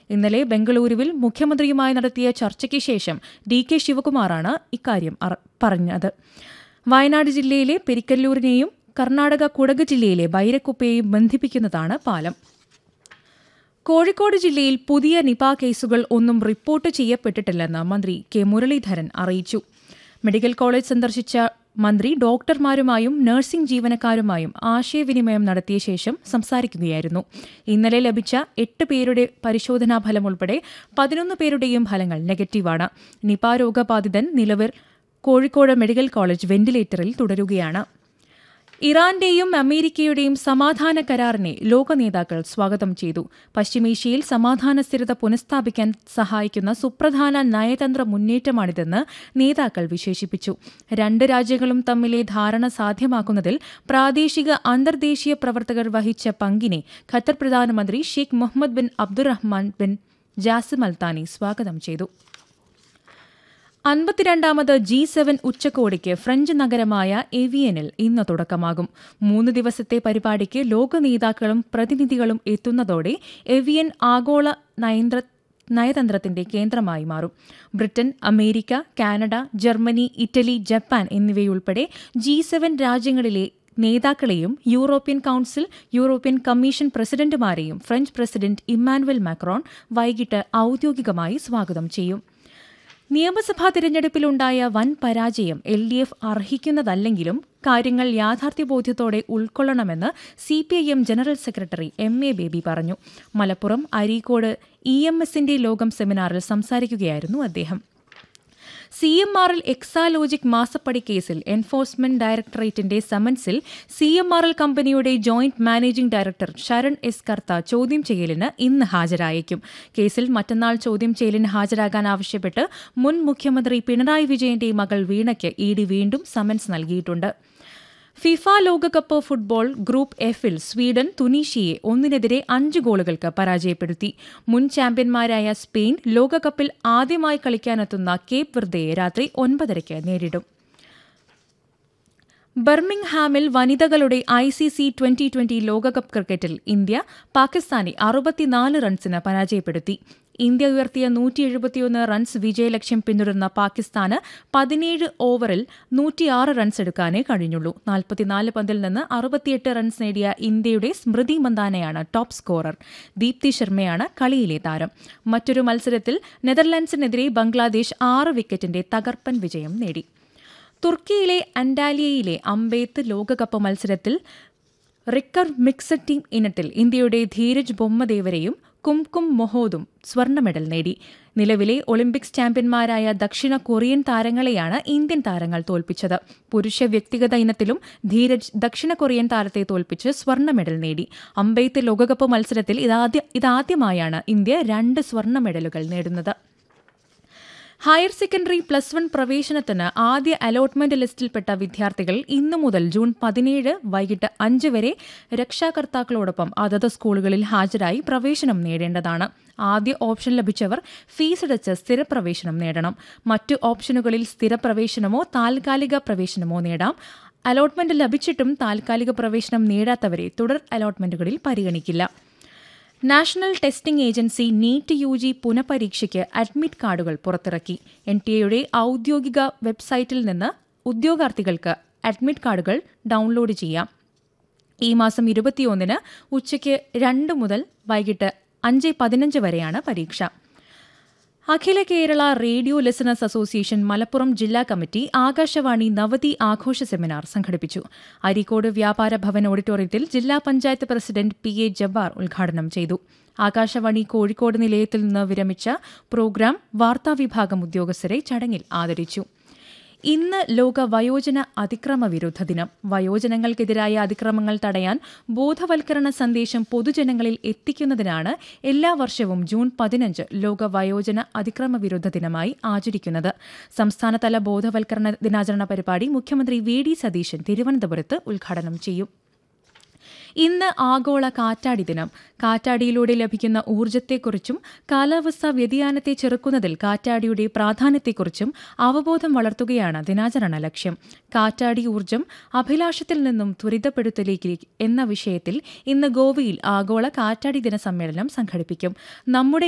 ഇന്നലെ ബംഗളൂരുവിൽ മുഖ്യമന്ത്രിയുമായി നടത്തിയ ചർച്ചയ്ക്ക് ശേഷം ഡി കെ ശിവകുമാറാണ് ഇക്കാര്യം അറ- പറഞ്ഞത് വയനാട് ജില്ലയിലെ പെരിക്കല്ലൂരിനെയും കർണാടക കുടക് ജില്ലയിലെ ബൈരക്കുപ്പയെയും ബന്ധിപ്പിക്കുന്നതാണ് പാലം കോഴിക്കോട് ജില്ലയിൽ പുതിയ നിപ കേസുകൾ ഒന്നും റിപ്പോർട്ട് ചെയ്യപ്പെട്ടിട്ടില്ലെന്ന് മന്ത്രി കെ മുരളീധരൻ അറിയിച്ചു മെഡിക്കൽ കോളേജ് സന്ദർശിച്ച മന്ത്രി ഡോക്ടർമാരുമായും നഴ്സിംഗ് ജീവനക്കാരുമായും ആശയവിനിമയം നടത്തിയ ശേഷം സംസാരിക്കുകയായിരുന്നു ഇന്നലെ ലഭിച്ച എട്ട് പേരുടെ പരിശോധനാ ഫലം ഉൾപ്പെടെ പതിനൊന്ന് പേരുടെയും ഫലങ്ങൾ നെഗറ്റീവാണ് നിപ രോഗബാധിതൻ നിലവിൽ കോഴിക്കോട് മെഡിക്കൽ കോളേജ് വെന്റിലേറ്ററിൽ തുടരുകയാണ് ഇറാന്റെയും അമേരിക്കയുടെയും സമാധാന കരാറിനെ ലോക നേതാക്കൾ സ്വാഗതം ചെയ്തു പശ്ചിമേഷ്യയിൽ സമാധാന സ്ഥിരത പുനഃസ്ഥാപിക്കാൻ സഹായിക്കുന്ന സുപ്രധാന നയതന്ത്ര മുന്നേറ്റമാണിതെന്ന് നേതാക്കൾ വിശേഷിപ്പിച്ചു രണ്ട് രാജ്യങ്ങളും തമ്മിലെ ധാരണ സാധ്യമാക്കുന്നതിൽ പ്രാദേശിക അന്തർദേശീയ പ്രവർത്തകർ വഹിച്ച പങ്കിനെ ഖത്തർ പ്രധാനമന്ത്രി Sheikh Mohammed bin Abdulrahman bin Jassim Al Thani സ്വാഗതം ചെയ്തു അൻപത്തിരണ്ടാമത് ജി സെവൻ ഉച്ചകോടിക്ക് ഫ്രഞ്ച് നഗരമായ എവിയനിൽ ഇന്ന് തുടക്കമാകും മൂന്ന് ദിവസത്തെ പരിപാടിക്ക് ലോക നേതാക്കളും പ്രതിനിധികളും എത്തുന്നതോടെ എവിയൻ ആഗോള നയന്ത്ര നയതന്ത്രത്തിന്റെ കേന്ദ്രമായി മാറും Britain America Canada Germany Italy Japan എന്നിവയുൾപ്പെടെ ജി സെവൻ രാജ്യങ്ങളിലെ നേതാക്കളെയും യൂറോപ്യൻ കൌൺസിൽ യൂറോപ്യൻ കമ്മീഷൻ പ്രസിഡന്റുമാരെയും ഫ്രഞ്ച് പ്രസിഡന്റ് ഇമ്മാനുവൽ മാക്രോൺ വൈകിട്ട് ഔദ്യോഗികമായി സ്വാഗതം ചെയ്യും നിയമസഭാ തിരഞ്ഞെടുപ്പിലുണ്ടായ വൻ പരാജയം എൽ ഡി എഫ് അർഹിക്കുന്നതല്ലെങ്കിലും കാര്യങ്ങൾ യാഥാർത്ഥ്യബോധ്യത്തോടെ ഉൾക്കൊള്ളണമെന്ന് C P I M general secretary M A Baby പറഞ്ഞു മലപ്പുറം അരീക്കോട് ഇ എം എസിന്റെ ലോകം സെമിനാറിൽ സംസാരിക്കുകയായിരുന്നു അദ്ദേഹം സി എം ആറിൽ എക്സാലോജിക് മാസപ്പടി കേസിൽ എൻഫോഴ്സ്മെന്റ് ഡയറക്ടറേറ്റിന്റെ സമൻസിൽ സി എം ആർ എൽ കമ്പനിയുടെ joint managing director Saran S Kartha ചോദ്യം ചെയ്യലിന് ഇന്ന് ഹാജരായേക്കും കേസിൽ മറ്റന്നാൾ ചോദ്യം ചെയ്യലിന് ഹാജരാകാൻ ആവശ്യപ്പെട്ട് മുൻ മുഖ്യമന്ത്രി പിണറായി വിജയന്റെ മകൾ വീണയ്ക്ക് ഇ ഡി വീണ്ടും സമൻസ് നൽകിയിട്ടുണ്ട് ഫിഫ ലോകകപ്പ് ഫുട്ബോൾ ഗ്രൂപ്പ് എഫിൽ സ്വീഡൻ തുനീഷ്യയെ ഒന്നിനെതിരെ അഞ്ച് ഗോളുകൾക്ക് പരാജയപ്പെടുത്തി മുൻ ചാമ്പ്യന്മാരായ സ്പെയിൻ ലോകകപ്പിൽ ആദ്യമായി കളിക്കാനെത്തുന്ന കേപ്പ് വെർദയെ രാത്രി ഒൻപതരയ്ക്ക് നേരിടും ബർമിംഗ്ഹാമിൽ വനിതകളുടെ I C C twenty twenty ലോകകപ്പ് ക്രിക്കറ്റിൽ ഇന്ത്യ പാകിസ്ഥാനെ അറുപത്തിനാല് റൺസിന് പരാജയപ്പെടുത്തി ഇന്ത്യ ഉയർത്തിയ നൂറ്റി എഴുപത്തിയൊന്ന് റൺസ് വിജയലക്ഷ്യം പിന്തുടർന്ന പാകിസ്ഥാന് പതിനേഴ് ഓവറിൽ നൂറ്റിയാറ് റൺസ് എടുക്കാനേ കഴിഞ്ഞുള്ളൂ നാൽപ്പത്തിനാല് പന്തിൽ നിന്ന് അറുപത്തിയെട്ട് റൺസ് നേടിയ ഇന്ത്യയുടെ സ്മൃതി മന്ദാനയാണ് ടോപ്പ് സ്കോറർ ദീപ്തി ശർമ്മയാണ് കളിയിലെ താരം മറ്റൊരു മത്സരത്തിൽ നെതർലാൻഡ്സിനെതിരെ ബംഗ്ലാദേശ് ആറ് വിക്കറ്റിന്റെ തകർപ്പൻ വിജയം നേടി തുർക്കിയിലെ അന്റാലിയയിലെ അമ്പേത്ത് ലോകകപ്പ് മത്സരത്തിൽ റിക്കർ മിക്സഡ് ടീം ഇനത്തിൽ ഇന്ത്യയുടെ ധീരജ് ബൊമ്മദേവരെയും കുംകും മൊഹോദും സ്വർണ്ണ മെഡൽ നേടി നിലവിലെ ഒളിമ്പിക്സ് ചാമ്പ്യന്മാരായ ദക്ഷിണ കൊറിയൻ താരങ്ങളെയാണ് ഇന്ത്യൻ താരങ്ങൾ തോൽപ്പിച്ചത് പുരുഷ വ്യക്തിഗത ഇനത്തിലും ധീരജ് ദക്ഷിണ കൊറിയൻ താരത്തെ തോൽപ്പിച്ച് സ്വർണ്ണ മെഡൽ നേടി അമ്പെയ്ത്ത് ലോകകപ്പ് മത്സരത്തിൽ ഇതാദ്യ ഇതാദ്യമായാണ് ഇന്ത്യ രണ്ട് സ്വർണ്ണ മെഡലുകൾ നേടുന്നത് ഹയർ സെക്കൻഡറി പ്ലസ് വൺ പ്രവേശനത്തിന് ആദ്യ അലോട്ട്മെന്റ് ലിസ്റ്റിൽപ്പെട്ട വിദ്യാർത്ഥികൾ ഇന്നു മുതൽ ജൂൺ പതിനേഴ് വൈകിട്ട് അഞ്ച് വരെ രക്ഷാകർത്താക്കളോടൊപ്പം അതത് സ്കൂളുകളിൽ ഹാജരായി പ്രവേശനം നേടേണ്ടതാണ് ആദ്യ ഓപ്ഷൻ ലഭിച്ചവർ ഫീസ് അടച്ച് സ്ഥിരപ്രവേശനം നേടണം മറ്റു ഓപ്ഷനുകളിൽ സ്ഥിരപ്രവേശനമോ താൽക്കാലിക പ്രവേശനമോ നേടാം അലോട്ട്മെന്റ് ലഭിച്ചിട്ടും താൽക്കാലിക പ്രവേശനം നേടാത്തവരെ തുടർ അലോട്ട്മെന്റുകളിൽ പരിഗണിക്കില്ല national testing agency NEET U G പുനഃപരീക്ഷയ്ക്ക് അഡ്മിറ്റ് കാർഡുകൾ പുറത്തിറക്കി എൻ ടി എയുടെ ഔദ്യോഗിക വെബ്സൈറ്റിൽ നിന്ന് ഉദ്യോഗാർത്ഥികൾക്ക് അഡ്മിറ്റ് കാർഡുകൾ ഡൗൺലോഡ് ചെയ്യാം ഈ മാസം ഇരുപത്തിയൊന്നിന് ഉച്ചയ്ക്ക് രണ്ട് മുതൽ വൈകിട്ട് അഞ്ച് പതിനഞ്ച് വരെയാണ് പരീക്ഷ Akhila Kerala radio listeners association Malappuram ജില്ലാ കമ്മിറ്റി ആകാശവാണി നവതി ആഘോഷ സെമിനാർ സംഘടിപ്പിച്ചു അരീക്കോട് വ്യാപാര ഭവൻ ഓഡിറ്റോറിയത്തിൽ ജില്ലാ panchayat president P A Jabbar ഉദ്ഘാടനം ചെയ്തു ആകാശവാണി കോഴിക്കോട് നിലയത്തിൽ നിന്ന് വിരമിച്ച പ്രോഗ്രാം വാർത്താവിഭാഗം ഉദ്യോഗസ്ഥരെ ചടങ്ങിൽ ആദരിച്ചു ഇന്ന് ലോക വയോജന അതിക്രമ വിരുദ്ധ ദിനം വയോജനങ്ങൾക്കെതിരായ അതിക്രമങ്ങൾ തടയാൻ ബോധവൽക്കരണ സന്ദേശം പൊതുജനങ്ങളിൽ എത്തിക്കുന്നതിനാണ് എല്ലാ വർഷവും ജൂൺ പതിനഞ്ച് ലോക വയോജന അതിക്രമ വിരുദ്ധ ദിനമായി ആചരിക്കുന്നത് സംസ്ഥാനതല ബോധവൽക്കരണ ദിനാചരണ പരിപാടി മുഖ്യമന്ത്രി വി ഡി സതീശൻ തിരുവനന്തപുരത്ത് ഉദ്ഘാടനം ചെയ്യും ഇന്ന് ആഗോള കാറ്റാടി ദിനം കാറ്റാടിയിലൂടെ ലഭിക്കുന്ന ഊർജ്ജത്തെക്കുറിച്ചും കാലാവസ്ഥാ വ്യതിയാനത്തെ ചെറുക്കുന്നതിൽ കാറ്റാടിയുടെ പ്രാധാന്യത്തെക്കുറിച്ചും അവബോധം വളർത്തുകയാണ് ദിനാചരണ ലക്ഷ്യം കാറ്റാടി ഊർജ്ജം അഭിലാഷത്തിൽ നിന്നും ത്വരിതപ്പെടുത്തലേക്ക് എന്ന വിഷയത്തിൽ ഇന്ന് ഗോവയിൽ ആഗോള കാറ്റാടി ദിന സമ്മേളനം സംഘടിപ്പിക്കും നമ്മുടെ